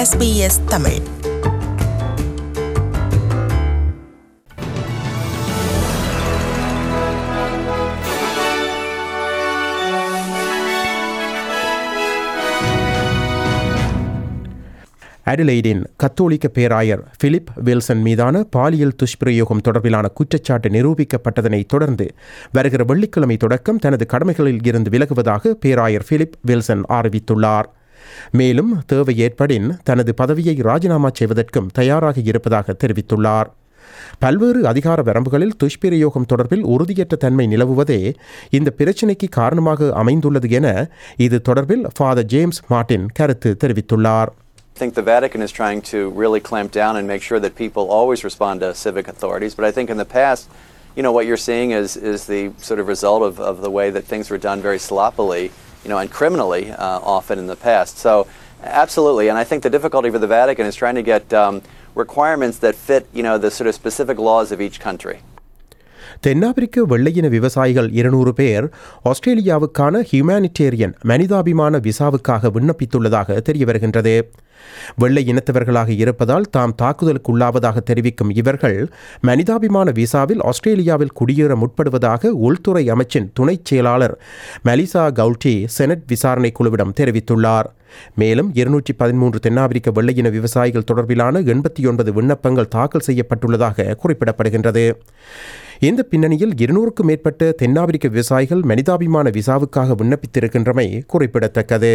SBS Tamil அடிலைடின் கத்தோலிக்க பேராயர் Philip Wilson மீதான பாலியல் துஷ்பிரயோகம் தொடர்பிலான குற்றச்சாட்டு நிரூபிக்கப்பட்டதனைத் தொடர்ந்து வருகிற வெள்ளிக்கிழமை தொடக்கம் தனது கடமைகளில் இருந்து விலகுவதாக பேராயர் பிலிப் வில்சன் அறிவித்துள்ளார் மேலும் தேவை ஏற்படின் தனது பதவியை ராஜினாமா செய்வதற்கும் தயாராக இருப்பதாக தெரிவித்துள்ளார் பல்வேறு அதிகார வரம்புகளில் துஷ்பிரயோகம் தொடர்பில் உறுதியற்ற தன்மை நிலவுவதே இந்த பிரச்சினைக்கு காரணமாக அமைந்துள்ளது என இது தொடர்பில் ஃபாதர் ஜேம்ஸ் மார்டின் கருத்து தெரிவித்துள்ளார் I think the Vatican is trying to really clamp down and make sure that people always respond to civic authorities. But I think in the past, you know, what you're seeing is, is the sort of result of, of the way that things were done very sloppily, you know, and criminally uh, often in the past. So, absolutely. And I think the difficulty for the Vatican is trying to get um, requirements that fit, you know, the sort of specific laws of each country. தென்னாப்பிரிக்க வெள்ளையின விவசாயிகள் இருநூறு பேர் ஆஸ்திரேலியாவுக்கான humanitarian மனிதாபிமான விசாவுக்காக விண்ணப்பித்துள்ளதாக தெரிய வருகின்றது வெள்ளை இனத்தவர்களாக இருப்பதால் தாம் தாக்குதலுக்குள்ளாவதாக தெரிவிக்கும் இவர்கள் மனிதாபிமான விசாவில் ஆஸ்திரேலியாவில் குடியேற முற்படுவதாக உள்துறை அமைச்சின் துணைச் செயலாளர் மலிசா கவுல்டி செனட் விசாரணை குழுவிடம் தெரிவித்துள்ளார் மேலும் இருநூற்றி பதிமூன்று தென்னாப்பிரிக்க வெள்ளையின விவசாயிகள் தொடர்பிலான எண்பத்தி ஒன்பது விண்ணப்பங்கள் தாக்கல் செய்யப்பட்டுள்ளதாக குறிப்பிடப்படுகின்றது இந்த பின்னணியில் இருநூறுக்கும் மேற்பட்ட தென்னாப்பிரிக்க விவசாயிகள் மனிதாபிமான விசாவுக்காக விண்ணப்பித்திருக்கின்றமை குறிப்பிடத்தக்கது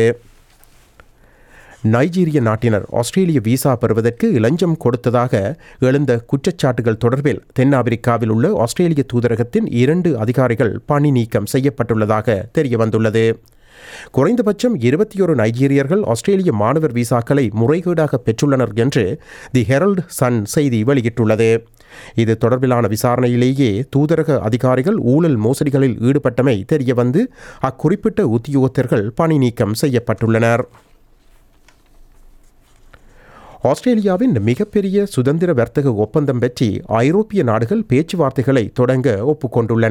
நைஜீரிய நாட்டினர் ஆஸ்திரேலிய விசா பெறுவதற்கு இளஞ்சம் கொடுத்ததாக எழுந்த குற்றச்சாட்டுகள் தொடர்பில் தென்னாப்பிரிக்காவில் உள்ள ஆஸ்திரேலிய தூதரகத்தின் இரண்டு அதிகாரிகள் பணி நீக்கம் செய்யப்பட்டுள்ளதாக தெரியவந்துள்ளது குறைந்தபட்சம் இருபத்தி ஒரு நைஜீரியர்கள் ஆஸ்திரேலிய மாணவர் விசாக்களை முறைகேடாக பெற்றுள்ளனர் என்று தி ஹெரல்ட் சன் செய்தி வெளியிட்டுள்ளது இது தொடர்பிலான விசாரணையிலேயே தூதரக அதிகாரிகள் ஊழல் மோசடிகளில் ஈடுபட்டமை தெரியவந்து அக்குறிப்பிட்ட உத்தியோகத்தர்கள் பணி நீக்கம் செய்யப்பட்டுள்ளனர் ஆஸ்திரேலியாவின் மிகப்பெரிய சுதந்திர வர்த்தக ஒப்பந்தம் பற்றி ஐரோப்பிய நாடுகள் பேச்சுவார்த்தைகளை தொடங்க ஒப்புக்கொண்டுள்ளன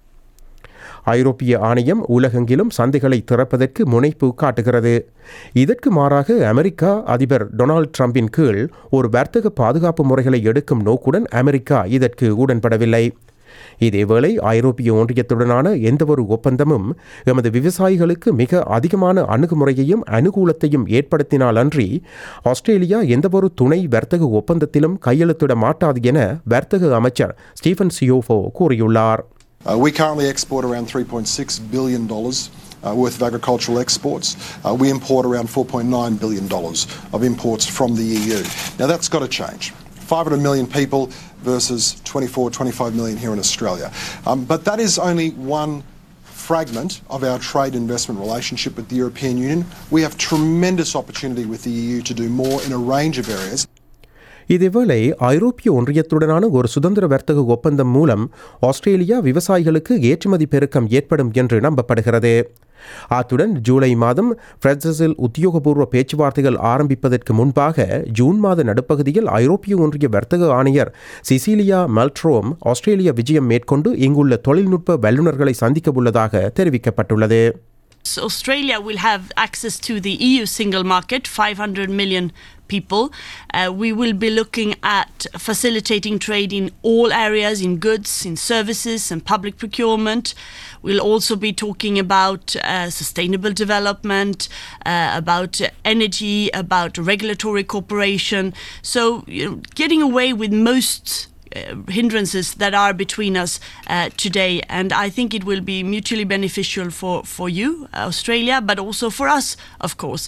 ஐரோப்பிய ஆணையம் உலகெங்கிலும் சந்தைகளை திறப்பதற்கு முனைப்பு காட்டுகிறது இதற்கு மாறாக அமெரிக்கா அதிபர் டொனால்ட் ட்ரம்பின் கீழ் ஒரு வர்த்தக பாதுகாப்பு முறைகளை எடுக்கும் நோக்குடன் அமெரிக்கா இதற்கு உடன்படவில்லை இதேவேளை ஐரோப்பிய ஒன்றியத்துடனான எந்தவொரு ஒப்பந்தமும் எமது விவசாயிகளுக்கு மிக அதிகமான அணுகுமுறையையும் அனுகூலத்தையும் ஏற்படுத்தினால் அன்றி ஆஸ்திரேலியா எந்தவொரு துணை வர்த்தக ஒப்பந்தத்திலும் கையெழுத்திட மாட்டாது என வர்த்தக அமைச்சர் ஸ்டீஃபன் சியோஃபோ கூறியுள்ளார் Uh, we currently export around $3.6 billion uh, worth of agricultural exports. Uh, we import around $4.9 billion of imports from the EU. Now that's got to change. 500 million people versus 24, 25 million here in Australia. Um, but that is only one fragment of our trade investment relationship with the European Union. We have tremendous opportunity with the EU to do more in a range of areas. இதேவேளை ஐரோப்பிய ஒன்றியத்துடனான ஒரு சுதந்திர வர்த்தக ஒப்பந்தம் மூலம் Australia விவசாயிகளுக்கு ஏற்றுமதி பெருக்கம் ஏற்படும் என்று நம்பப்படுகிறது அத்துடன் ஜூலை மாதம் பிரெட்ஸில் உத்தியோகபூர்வ பேச்சுவார்த்தைகள் ஆரம்பிப்பதற்கு முன்பாக ஜூன் மாத நடுப்பகுதியில் ஐரோப்பிய ஒன்றிய வர்த்தக ஆணையர் சிசிலியா மல்ட்ரோம் ஆஸ்திரேலியா விஜயம் மேற்கொண்டு இங்குள்ள தொழில்நுட்ப வல்லுநர்களை சந்திக்க உள்ளதாக தெரிவிக்கப்பட்டுள்ளது Australia will have access to the EU single market, 500 million people. Uh, we will be looking at facilitating trade in all areas, in goods, in services, and public procurement. We'll also be talking about uh, sustainable development, uh, about energy, about regulatory cooperation. So, you know, getting away with most uh, hindrances that are between us uh, today. And I think it will be mutually beneficial for, for you, Australia, but also for us, of course.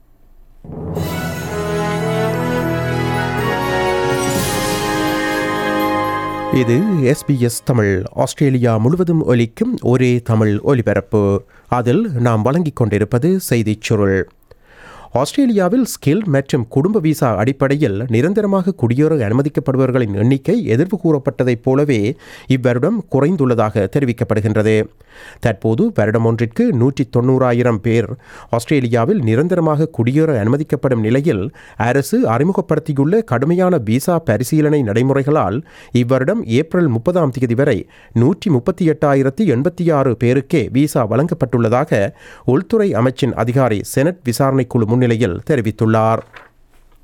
இது SBS Tamil Australia முழுவதும் ஒலிக்கும் ஒரே தமிழ் ஒலிபரப்பு அதில் நாம் வழங்கிக் கொண்டிருப்பது செய்திச் சுருள் ஆஸ்திரேலியாவில் ஸ்கில் மற்றும் குடும்ப விசா அடிப்படையில் நிரந்தரமாக குடியேற அனுமதிக்கப்படுபவர்களின் எண்ணிக்கை எதிர்ப்பு கூறப்பட்டதைப் போலவே இவ்வருடம் குறைந்துள்ளதாக தெரிவிக்கப்படுகின்றது தற்போது வருடம் ஒன்றிற்கு நூற்றி தொண்ணூறாயிரம் பேர் ஆஸ்திரேலியாவில் நிரந்தரமாக குடியேற அனுமதிக்கப்படும் நிலையில் அரசு அறிமுகப்படுத்தியுள்ள கடுமையான விசா பரிசீலனை நடைமுறைகளால் இவ்வருடம் ஏப்ரல் முப்பதாம் தேதி வரை நூற்றி முப்பத்தி எட்டாயிரத்தி எண்பத்தி ஆறு பேருக்கே விசா வழங்கப்பட்டுள்ளதாக உள்துறை அமைச்சின் அதிகாரி செனட் விசாரணை குழு முன்னிலையில் தெரிவித்துள்ளார்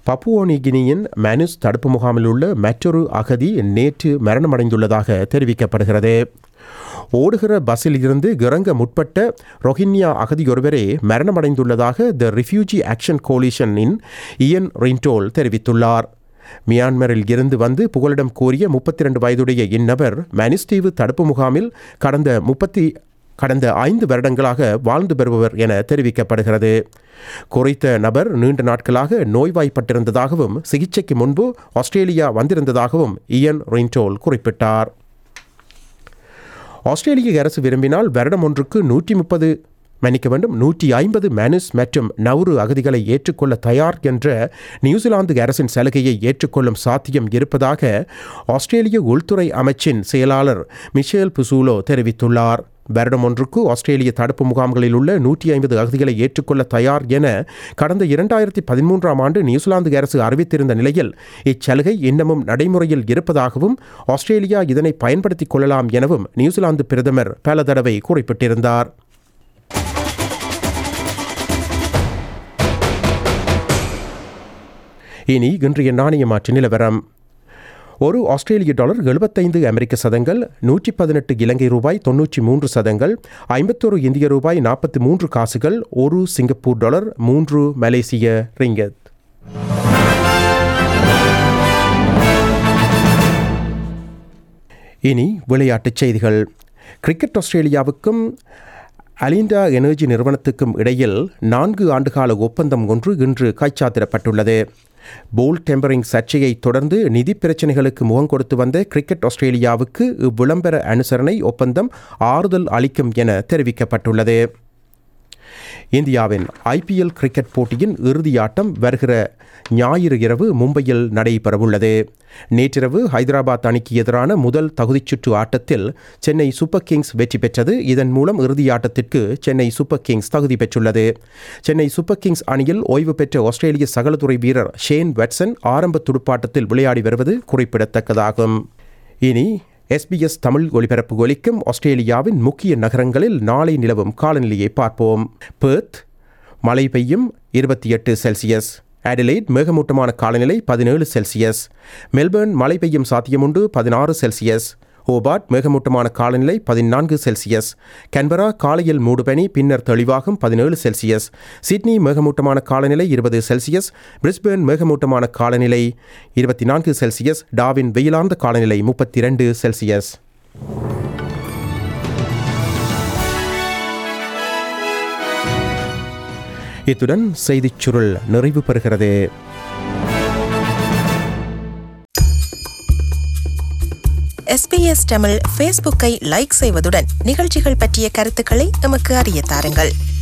பப்புவோனிகினியின் மேனுஸ் தடுப்பு முகாமில் உள்ள மற்றொரு அகதி நேற்று மரணமடைந்துள்ளதாக தெரிவிக்கப்படுகிறது ஓடுகிற பஸ்ஸில் இருந்து இறங்க முற்பட்ட ரொஹின்யா அகதியொருவரே மரணமடைந்துள்ளதாக த ரிஃப்யூஜி ஆக்ஷன் கோலிஷனின் இயன் ரின்டோல் தெரிவித்துள்ளார் மியான்மரில் இருந்து வந்து புகலிடம் கோரிய முப்பத்தி ரெண்டு வயதுடைய இந்நபர் மனிஸ்தீவு தடுப்பு முகாமில் கடந்த முப்பத்தி கடந்த ஐந்து வருடங்களாக வாழ்ந்து வருபவர் என தெரிவிக்கப்படுகிறது குறித்த நபர் நீண்ட நாட்களாக நோய்வாய்ப்பட்டிருந்ததாகவும் சிகிச்சைக்கு முன்பு ஆஸ்திரேலியா வந்திருந்ததாகவும் இயன் ரின்டோல் குறிப்பிட்டார் ஆஸ்திரேலிய அரசு விரும்பினால் வருடம் ஒன்றுக்கு நூற்றி முப்பது மன்னிக்க வேண்டும் நூற்றி ஐம்பது மேனிஸ் மற்றும் நவுறு அகதிகளை ஏற்றுக்கொள்ள தயார் என்ற நியூசிலாந்து அரசின் சலுகையை ஏற்றுக்கொள்ளும் சாத்தியம் இருப்பதாக ஆஸ்திரேலிய உள்துறை அமைச்சின் செயலாளர் மிஷேல் புசூலோ தெரிவித்துள்ளார் வருடம் ஒன்றுக்கு ஆஸ்திரேலிய தடுப்பு முகாம்களில் உள்ள நூற்றி ஐம்பது அகதிகளை ஏற்றுக்கொள்ள தயார் என கடந்த இரண்டாயிரத்தி பதிமூன்றாம் ஆண்டு நியூசிலாந்து அரசு அறிவித்திருந்த நிலையில் இச்சலுகை இன்னமும் நடைமுறையில் இருப்பதாகவும் ஆஸ்திரேலியா இதனை பயன்படுத்திக் கொள்ளலாம் எனவும் நியூசிலாந்து பிரதமர் பல தடவை குறிப்பிட்டிருந்தார் இனி இன்றைய நாணய மாற்று நிலவரம் ஒரு ஆஸ்திரேலிய டாலர் எழுபத்தைந்து அமெரிக்க சதங்கள் நூற்றி பதினெட்டு இலங்கை ரூபாய் தொன்னூற்றி மூன்று சதங்கள் ஐம்பத்தொரு இந்திய ரூபாய் நாற்பத்தி மூன்று காசுகள் ஒரு சிங்கப்பூர் டாலர் மூன்று மலேசிய ரிங்கத் இனி விளையாட்டுச் செய்திகள் கிரிக்கெட் ஆஸ்திரேலியாவுக்கும் அலிண்டா எனர்ஜி நிறுவனத்துக்கும் இடையில் நான்கு ஆண்டுகால ஒப்பந்தம் ஒன்று இன்று கைச்சாத்திடப்பட்டுள்ளது போல் டெம்பரிங் சர்ச்சையை தொடர்ந்து நிதி பிரச்சினைகளுக்கு முகம் கொடுத்து வந்த கிரிக்கெட் ஆஸ்திரேலியாவுக்கு இவ்விளம்பர அனுசரணை ஒப்பந்தம் ஆறுதல் அளிக்கும் என தெரிவிக்கப்பட்டுள்ளது இந்தியாவின் ஐபிஎல் கிரிக்கெட் போட்டியின் இறுதியாட்டம் வருகிற ஞாயிறு இரவு மும்பையில் நடைபெறவுள்ளது நேற்றிரவு ஹைதராபாத் அணிக்கு எதிரான முதல் தகுதிச்சுற்று ஆட்டத்தில் சென்னை சூப்பர் கிங்ஸ் வெற்றி பெற்றது இதன் மூலம் இறுதியாட்டத்திற்கு சென்னை சூப்பர் கிங்ஸ் தகுதி பெற்றுள்ளது சென்னை சூப்பர் கிங்ஸ் அணியில் ஓய்வு பெற்ற ஆஸ்திரேலிய சகலத்துறை வீரர் ஷேன் வெட்சன் ஆரம்ப துடுப்பாட்டத்தில் விளையாடி வருவது குறிப்பிடத்தக்கதாகும் இனி எஸ்பிஎஸ் தமிழ் ஒலிபரப்பு ஒலிக்கும் ஆஸ்திரேலியாவின் முக்கிய நகரங்களில் நாளை நிலவும் காலநிலையை பார்ப்போம் பெர்த் மழை பெய்யும் இருபத்தி எட்டு செல்சியஸ் அடிலைட் மேகமூட்டமான காலநிலை பதினேழு செல்சியஸ் மெல்பர்ன் மழை பெய்யும் சாத்தியமுண்டு பதினாறு செல்சியஸ் ஹோபார்ட் மேகமூட்டமான காலநிலை பதினான்கு செல்சியஸ் கன்பரா காலையில் மூடுபனி பின்னர் தெளிவாகும் பதினேழு செல்சியஸ் சிட்னி மேகமூட்டமான காலநிலை இருபது செல்சியஸ் பிரிஸ்பேர்ன் மேகமூட்டமான காலநிலை இருபத்தி நான்கு செல்சியஸ் டாவின் வெயிலார்ந்த காலநிலை முப்பத்தி இரண்டு செல்சியஸ் இத்துடன் செய்திச் சுருள் நிறைவு பெறுகிறது எஸ்பிஎஸ் தமிழ் ஃபேஸ்புக்கை லைக் செய்வதுடன் நிகழ்ச்சிகள் பற்றிய கருத்துக்களை எமக்கு அறிய தாருங்கள்